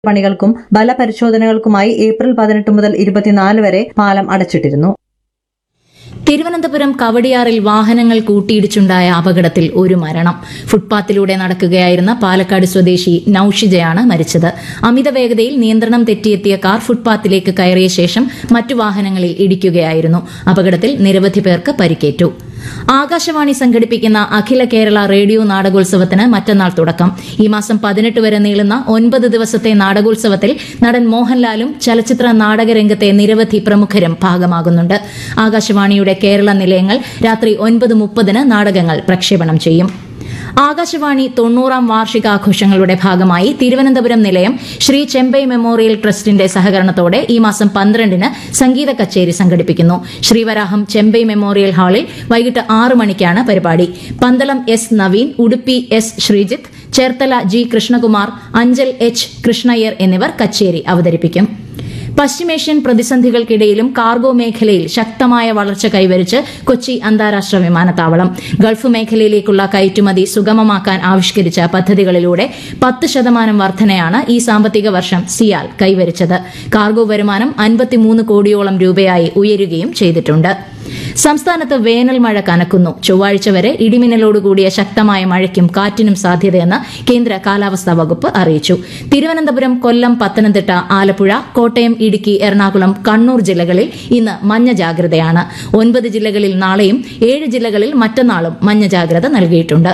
പണികൾക്കും ബലപരിശോധനകൾക്കുമായി April പതിനെട്ട് മുതൽ ഇരുപത്തിനാല് വരെ പാലം അടച്ചിട്ടിരുന്നു തിരുവനന്തപുരം കവടിയാറിൽ വാഹനങ്ങൾ കൂട്ടിയിടിച്ചുണ്ടായ അപകടത്തിൽ ഒരു മരണം ഫുട്പാത്തിലൂടെ നടക്കുകയായിരുന്ന പാലക്കാട് സ്വദേശി നൌഷിജയാണ് മരിച്ചത് അമിത വേഗതയിൽ നിയന്ത്രണം തെറ്റിയെത്തിയ കാർ ഫുട്പാത്തിലേക്ക് കയറിയ ശേഷം മറ്റു വാഹനങ്ങളിൽ ഇടിക്കുകയായിരുന്നു അപകടത്തിൽ നിരവധി പേർക്ക് പരിക്കേറ്റു ആകാശവാണി സംഘടിപ്പിക്കുന്ന അഖില കേരള റേഡിയോ നാടകോത്സവത്തിന് മറ്റന്നാൾ തുടക്കം ഈ മാസം പതിനെട്ട് വരെ നീളുന്ന ഒൻപത് ദിവസത്തെ നാടകോത്സവത്തിൽ നടൻ മോഹൻലാലും ചലച്ചിത്ര നാടകരംഗത്തെ നിരവധി പ്രമുഖരും ഭാഗമാകുന്നുണ്ട് ആകാശവാണിയുടെ കേരള നിലയങ്ങൾ രാത്രി ഒൻപത് മുപ്പതിന് നാടകങ്ങൾ പ്രക്ഷേപണം ചെയ്യും ആകാശവാണി തൊണ്ണൂറാം വാർഷികാഘോഷങ്ങളുടെ ഭാഗമായി തിരുവനന്തപുരം നിലയം ശ്രീ ചെമ്പൈ മെമ്മോറിയൽ ട്രസ്റ്റിന്റെ സഹകരണത്തോടെ ഈ മാസം പന്ത്രണ്ടിന് സംഗീത കച്ചേരി സംഘടിപ്പിക്കുന്നു ശ്രീവരാഹം ചെമ്പൈ മെമ്മോറിയൽ ഹാളിൽ വൈകിട്ട് ആറ് മണിക്കാണ് പരിപാടി Pandalam S Naveen Udupi S Sreejith Cherthala G Krishnakumar Anchal H Krishnaiyer എന്നിവർ കച്ചേരി അവതരിപ്പിക്കും പശ്ചിമേഷ്യൻ പ്രതിസന്ധികൾക്കിടയിലും കാർഗോ മേഖലയിൽ ശക്തമായ വളർച്ച കൈവരിച്ച് കൊച്ചി അന്താരാഷ്ട്ര വിമാനത്താവളം ഗൾഫ് മേഖലയിലേക്കുള്ള കയറ്റുമതി സുഗമമാക്കാൻ ആവിഷ്കരിച്ച പദ്ധതികളിലൂടെ പത്ത് ശതമാനം വർധനയാണ് ഈ സാമ്പത്തിക വർഷം സിയാൽ കൈവരിച്ചത് കാർഗോ വരുമാനം അൻപത്തിമൂന്ന് കോടിയോളം രൂപയായി ഉയരുകയും ചെയ്തിട്ടുണ്ട് സംസ്ഥാനത്ത് വേനൽ മഴ കനക്കുന്നു ചൊവ്വാഴ്ച വരെ ഇടിമിന്നലോടുകൂടിയ ശക്തമായ മഴയ്ക്കും കാറ്റിനും സാധ്യതയെന്ന് കേന്ദ്ര കാലാവസ്ഥാ വകുപ്പ് അറിയിച്ചു തിരുവനന്തപുരം കൊല്ലം പത്തനംതിട്ട ആലപ്പുഴ കോട്ടയം ഇടുക്കി എറണാകുളം കണ്ണൂർ ജില്ലകളിൽ ഇന്ന് മഞ്ഞ ജാഗ്രതയാണ് ഒൻപത് ജില്ലകളിൽ നാളെയും ഏഴ് ജില്ലകളിൽ മറ്റന്നാളും മഞ്ഞ ജാഗ്രത നൽകിയിട്ടുണ്ട്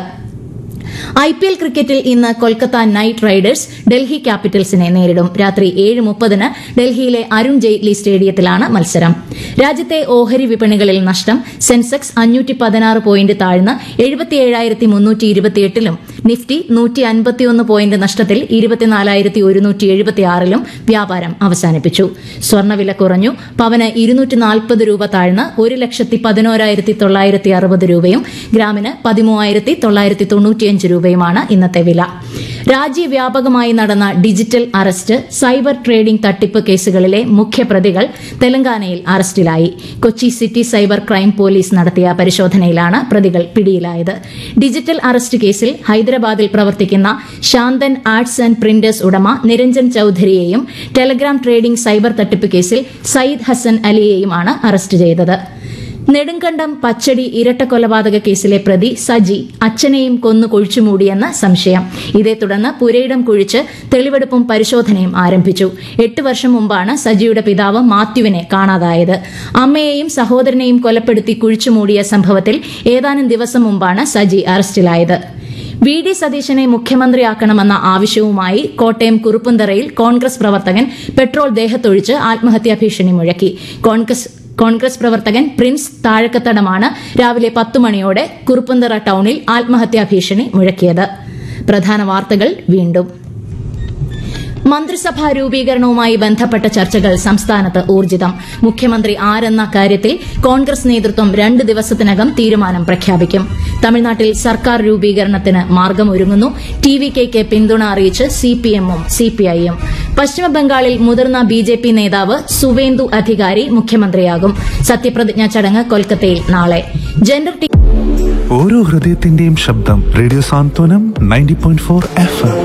ഐ പി എൽ ക്രിക്കറ്റിൽ ഇന്ന് കൊൽക്കത്ത നൈറ്റ് റൈഡേഴ്സ് ഡൽഹി ക്യാപിറ്റൽസിനെ നേരിടും രാത്രി ഏഴ് മുപ്പതിന് ഡൽഹിയിലെ അരുൺ ജെയ്റ്റ്ലി സ്റ്റേഡിയത്തിലാണ് മത്സരം രാജ്യത്തെ ഓഹരി വിപണികളിൽ നഷ്ടം സെൻസെക്സ് അഞ്ഞൂറ്റി പതിനാറ് പോയിന്റ് താഴ്ന്ന് എഴുപത്തിയേഴായിരത്തി മുന്നൂറ്റി ഇരുപത്തിയെട്ടിലും നിഫ്റ്റി നൂറ്റി അൻപത്തിയൊന്ന് പോയിന്റ് നഷ്ടത്തിൽ ഇരുപത്തിനാലായിരത്തി ഒരുന്നൂറ്റി എഴുപത്തിയാറിലും വ്യാപാരം അവസാനിപ്പിച്ചു സ്വർണ്ണവില കുറഞ്ഞു പവന് ഇരുന്നൂറ്റി നാൽപ്പത് രൂപ താഴ്ന്ന് ഒരു ലക്ഷത്തി പതിനോരായിരത്തി തൊള്ളായിരത്തി അറുപത് രൂപയും ഗ്രാമിന് പതിമൂവായിരത്തി തൊള്ളായിരത്തി തൊണ്ണൂറ്റിയഞ്ച് രൂപയുമാണ് ഇന്നത്തെ വില രാജ്യവ്യാപകമായി നടന്ന ഡിജിറ്റൽ അറസ്റ്റ് സൈബർ ട്രേഡിംഗ് തട്ടിപ്പ് കേസുകളിലെ മുഖ്യപ്രതികൾ തെലങ്കാനയിൽ അറസ്റ്റിലായി Kochi city cyber crime police നടത്തിയ പരിശോധനയിലാണ് പ്രതികൾ പിടിയിലായത് ഡിജിറ്റൽ അറസ്റ്റ് കേസിൽ ഹൈദരാബാദിൽ പ്രവർത്തിക്കുന്ന ശാന്തൻ ആർട്സ് ആൻഡ് പ്രിന്റേഴ്സ് ഉടമ നിരഞ്ജൻ ചൌധരിയെയും ടെലഗ്രാം ട്രേഡിംഗ് സൈബർ തട്ടിപ്പ് കേസിൽ സയ്യിദ് ഹസൻ അലിയെയുമാണ് അറസ്റ്റ് ചെയ്തത് നെടുങ്കണ്ടം പച്ചടി ഇരട്ട കൊലപാതക കേസിലെ പ്രതി സജി അച്ഛനെയും കൊന്നു കുഴിച്ചുമൂടിയെന്ന് സംശയം ഇതേ തുടർന്ന് പുരയിടം കുഴിച്ച് തെളിവെടുപ്പും പരിശോധനയും ആരംഭിച്ചു എട്ട് വർഷം മുമ്പാണ് സജിയുടെ പിതാവ് മാത്യുവിനെ കാണാതായത് അമ്മയെയും സഹോദരനെയും കൊലപ്പെടുത്തി കുഴിച്ചുമൂടിയ സംഭവത്തിൽ ഏതാനും ദിവസം മുമ്പാണ് സജി അറസ്റ്റിലായത് വി ഡി സതീശനെ മുഖ്യമന്ത്രിയാക്കണമെന്ന ആവശ്യവുമായി കോട്ടയം കുറുപ്പുന്തറയിൽ കോൺഗ്രസ് പ്രവർത്തകൻ പെട്രോൾ ദേഹത്തൊഴിച്ച് ആത്മഹത്യാ ഭീഷണി മുഴക്കി കോൺഗ്രസ് കോൺഗ്രസ് പ്രവർത്തകൻ പ്രിൻസ് താഴക്കത്തടമാണ് രാവിലെ പത്തു മണിയോടെ കുറുപ്പന്തറ ടൌണിൽ ആത്മഹത്യാ ഭീഷണി മുഴക്കിയത് പ്രധാന വാർത്തകൾ വീണ്ടും മന്ത്രിസഭാ രൂപീകരണവുമായി ബന്ധപ്പെട്ട ചർച്ചകൾ സംസ്ഥാനത്ത് ഊർജിതം മുഖ്യമന്ത്രി ആരെന്ന കാര്യത്തിൽ കോൺഗ്രസ് നേതൃത്വം രണ്ട് ദിവസത്തിനകം തീരുമാനം പ്രഖ്യാപിക്കും തമിഴ്നാട്ടിൽ സർക്കാർ രൂപീകരണത്തിന് മാർഗമൊരുങ്ങുന്നു ടി വി കെയ്ക്ക് പിന്തുണ അറിയിച്ച് സിപിഎമ്മും സിപിഐയും പശ്ചിമബംഗാളിൽ മുതിർന്ന ബി ജെ പി നേതാവ് സുവേന്ദു അധികാരി മുഖ്യമന്ത്രിയാകും സത്യപ്രതിജ്ഞാ ചടങ്ങ് കൊൽക്കത്തയിൽ നാളെ ജെൻഡർ ടി ഓരോ ഹൃദയത്തിന്റെയും ശബ്ദം radio Santhwanam ninety point four F M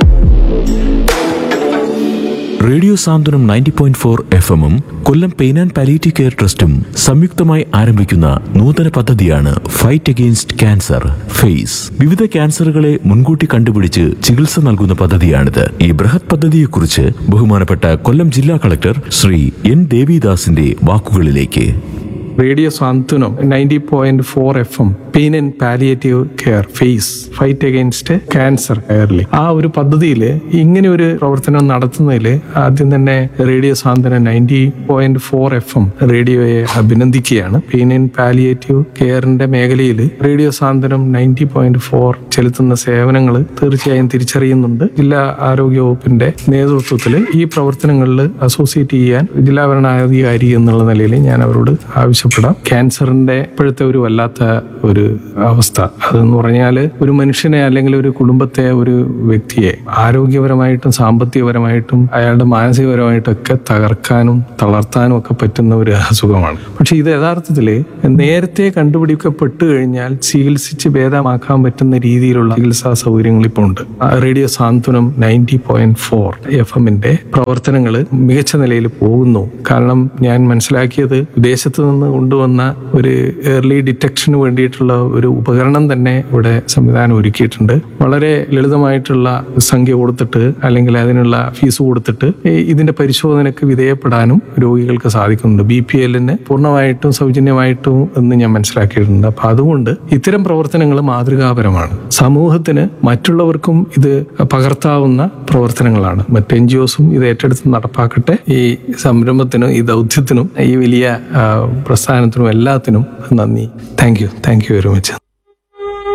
radio Santhwanam ninety point four F എമ്മും Kollam pain and palliative care ട്രസ്റ്റും സംയുക്തമായി ആരംഭിക്കുന്ന നൂതന പദ്ധതിയാണ് ഫൈറ്റ് അഗെയിൻസ്റ്റ് ക്യാൻസർ ഫേസ് വിവിധ ക്യാൻസറുകളെ മുൻകൂട്ടി കണ്ടുപിടിച്ച് ചികിത്സ നൽകുന്ന പദ്ധതിയാണിത് ഈ ബൃഹത് പദ്ധതിയെക്കുറിച്ച് ബഹുമാനപ്പെട്ട കൊല്ലം ജില്ലാ കളക്ടർ ശ്രീ എൻ ദേവിദാസിന്റെ വാക്കുകളിലേക്ക് radio Santhwanam ninety point four F M pain and palliative care face fight against cancer കെയറിൽ ആ ഒരു പദ്ധതിയിൽ ഇങ്ങനെ ഒരു പ്രവർത്തനം നടത്തുന്നതിൽ ആദ്യം തന്നെ radio Santhwanam ninety point four F M റേഡിയോയെ അഭിനന്ദിക്കുകയാണ് പെയിൻ ആൻഡ് പാലിയേറ്റീവ് കെയറിന്റെ മേഖലയിൽ radio Santhwanam ninety point four ചെലുത്തുന്ന സേവനങ്ങൾ തീർച്ചയായും തിരിച്ചറിയുന്നുണ്ട് ജില്ലാ ആരോഗ്യ വകുപ്പിന്റെ നേതൃത്വത്തിൽ ഈ പ്രവർത്തനങ്ങളിൽ അസോസിയേറ്റ് ചെയ്യാൻ ജില്ലാ ഭരണാധികാരി എന്നുള്ള നിലയിൽ ഞാൻ അവരോട് ആവശ്യം രക്ഷപ്പെടാം ക്യാൻസറിന്റെ ഇപ്പോഴത്തെ ഒരു വല്ലാത്ത ഒരു അവസ്ഥ അതെന്ന് പറഞ്ഞാൽ ഒരു മനുഷ്യനെ അല്ലെങ്കിൽ ഒരു കുടുംബത്തെ ഒരു വ്യക്തിയെ ആരോഗ്യപരമായിട്ടും സാമ്പത്തികപരമായിട്ടും അയാളുടെ മാനസികപരമായിട്ടും ഒക്കെ തകർക്കാനും തളർത്താനും ഒക്കെ പറ്റുന്ന ഒരു അസുഖമാണ് പക്ഷെ ഇത് യഥാർത്ഥത്തിൽ നേരത്തെ കണ്ടുപിടിക്കപ്പെട്ടു കഴിഞ്ഞാൽ ചികിത്സിച്ച് ഭേദമാക്കാൻ പറ്റുന്ന രീതിയിലുള്ള ചികിത്സാ സൗകര്യങ്ങൾ ഇപ്പോൾ ഉണ്ട് ആ radio Santhwanam ninety point four F എമ്മിന്റെ പ്രവർത്തനങ്ങൾ മികച്ച നിലയിൽ പോകുന്നു കാരണം ഞാൻ മനസ്സിലാക്കിയത് വിദേശത്ത് നിന്ന് കൊണ്ടുവന്ന ഒരു ഏർലി ഡിറ്റക്ഷന് വേണ്ടിയിട്ടുള്ള ഒരു ഉപകരണം തന്നെ ഇവിടെ സംവിധാനം ഒരുക്കിയിട്ടുണ്ട് വളരെ ലളിതമായിട്ടുള്ള സംഖ്യ കൊടുത്തിട്ട് അല്ലെങ്കിൽ അതിനുള്ള ഫീസ് കൊടുത്തിട്ട് ഈ ഇതിന്റെ പരിശോധനയ്ക്ക് വിധേയപ്പെടാനും രോഗികൾക്ക് സാധിക്കുന്നുണ്ട് ബി പി എല്ലിന് പൂർണ്ണമായിട്ടും സൗജന്യമായിട്ടും എന്ന് ഞാൻ മനസ്സിലാക്കിയിട്ടുണ്ട് അപ്പൊ അതുകൊണ്ട് ഇത്തരം പ്രവർത്തനങ്ങൾ മാതൃകാപരമാണ് സമൂഹത്തിന് മറ്റുള്ളവർക്കും ഇത് പകർത്താവുന്ന പ്രവർത്തനങ്ങളാണ് മറ്റ് എൻ ജി ഒസും ഇത് ഏറ്റെടുത്ത് നടപ്പാക്കട്ടെ ഈ സംരംഭത്തിനും ഈ ദൗത്യത്തിനും ഈ വലിയ ആ, പ്രസ്ഥാനത്തിനും എല്ലാത്തിനും നന്ദി thank you thank you very much